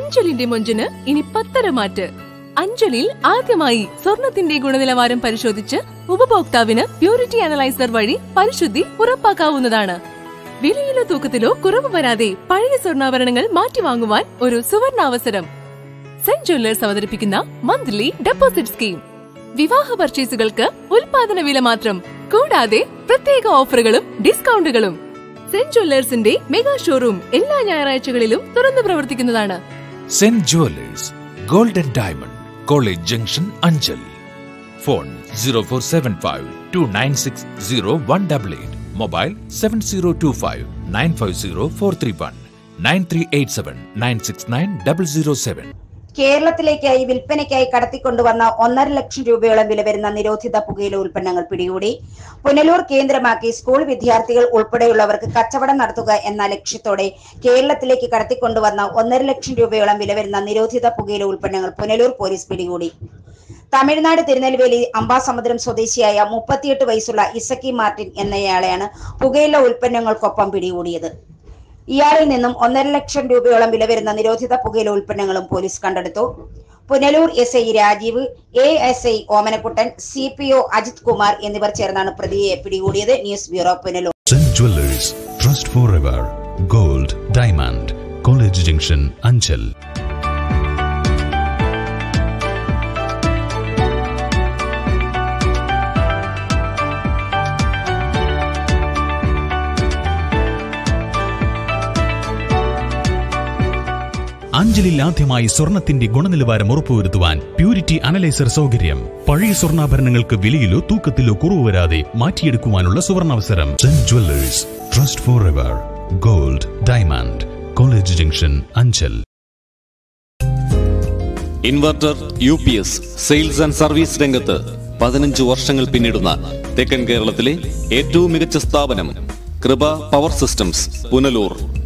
അഞ്ചലിന്റെ മൊഞ്ചിന് ഇനി പത്തര മാറ്റ് അഞ്ചലിൽ ആദ്യമായി സ്വർണത്തിന്റെ ഗുണനിലവാരം പരിശോധിച്ച് ഉപഭോക്താവിന് പ്യൂരിറ്റി അനലൈസർ വഴി പരിശുദ്ധി ഉറപ്പാക്കാവുന്നതാണ് വിലയിലോ തൂക്കത്തിലോ കുറവ് വരാതെ പഴയ സ്വർണ്ണാഭരണങ്ങൾ മാറ്റി വാങ്ങുവാൻ ഒരു സുവർണാവസരം സെന്റ് ജ്വല്ലേഴ്സ് അവതരിപ്പിക്കുന്ന മന്ത്ലി ഡെപ്പോസിറ്റ് സ്കീം വിവാഹ പർച്ചേസുകൾക്ക് ഉൽപാദന വില മാത്രം കൂടാതെ പ്രത്യേക ഓഫറുകളും ഡിസ്കൗണ്ടുകളും സെന്റ് ജ്വല്ലേഴ്സിന്റെ മെഗാ ഷോറൂം എല്ലാ ഞായറാഴ്ചകളിലും തുറന്നു പ്രവർത്തിക്കുന്നതാണ് saint jewellers golden diamond college junction Anchal phone zero four seven five two nine six zero one double eight mobile seven zero two five nine five zero four three one nine three eight seven nine six nine double zero seven കേരളത്തിലേക്കായി വിൽപ്പനയ്ക്കായി കടത്തിക്കൊണ്ടുവന്ന ഒന്നര ലക്ഷം രൂപയോളം വില വരുന്ന നിരോധിത പുകയില ഉൽപ്പന്നങ്ങൾ പിടികൂടി പുനലൂർ കേന്ദ്രമാക്കി സ്കൂൾ വിദ്യാർത്ഥികൾ ഉൾപ്പെടെയുള്ളവർക്ക് കച്ചവടം നടത്തുക എന്ന ലക്ഷ്യത്തോടെ കേരളത്തിലേക്ക് കടത്തിക്കൊണ്ടുവന്ന ഒന്നര ലക്ഷം രൂപയോളം വില വരുന്ന നിരോധിത പുകയില ഉൽപ്പന്നങ്ങൾ പുനലൂർ പോലീസ് പിടികൂടി തമിഴ്നാട് തിരുനെൽവേലി അമ്പാസമുദ്രം സ്വദേശിയായ മുപ്പത്തിയെട്ട് വയസ്സുള്ള ഇസക്കി മാർട്ടിൻ എന്നയാളെയാണ് പുകയില ഉൽപ്പന്നങ്ങൾക്കൊപ്പം പിടികൂടിയത് ഇയാളിൽ നിന്നും ഒന്നര ലക്ഷം രൂപയോളം വില വരുന്ന നിരോധിത പുകയില ഉൽപ്പന്നങ്ങളും പോലീസ് കണ്ടെടുത്തു Punalur S I Rajeev A S I Omanakuttan C P O Ajith Kumar എന്നിവർ ചേർന്നാണ് പ്രതിയെ പിടികൂടിയത് news bureau Punalur saint jewellers trust forever gold diamond college junction Anchal അഞ്ചലിൽ ആദ്യമായി സ്വർണത്തിന്റെ ഗുണനിലവാരം ഉറപ്പുവരുത്തുവാൻ പ്യൂരിറ്റി അനലൈസർ സൗകര്യം പഴയ സ്വർണ്ണാഭരണങ്ങൾക്ക് വിലയിലോ തൂക്കത്തിലോ കുറവ് വരാതെ മാറ്റിയെടുക്കുവാനുള്ള സുവർണാവസരം saint jewellers trust forever gold diamond college junction Anchal inverter U P S sales and service രംഗത്ത് പതിനഞ്ച് വർഷങ്ങൾ പിന്നിടുന്ന തെക്കൻ കേരളത്തിലെ ഏറ്റവും മികച്ച സ്ഥാപനം കൃപ പവർ സിസ്റ്റംസ് പുനലൂർ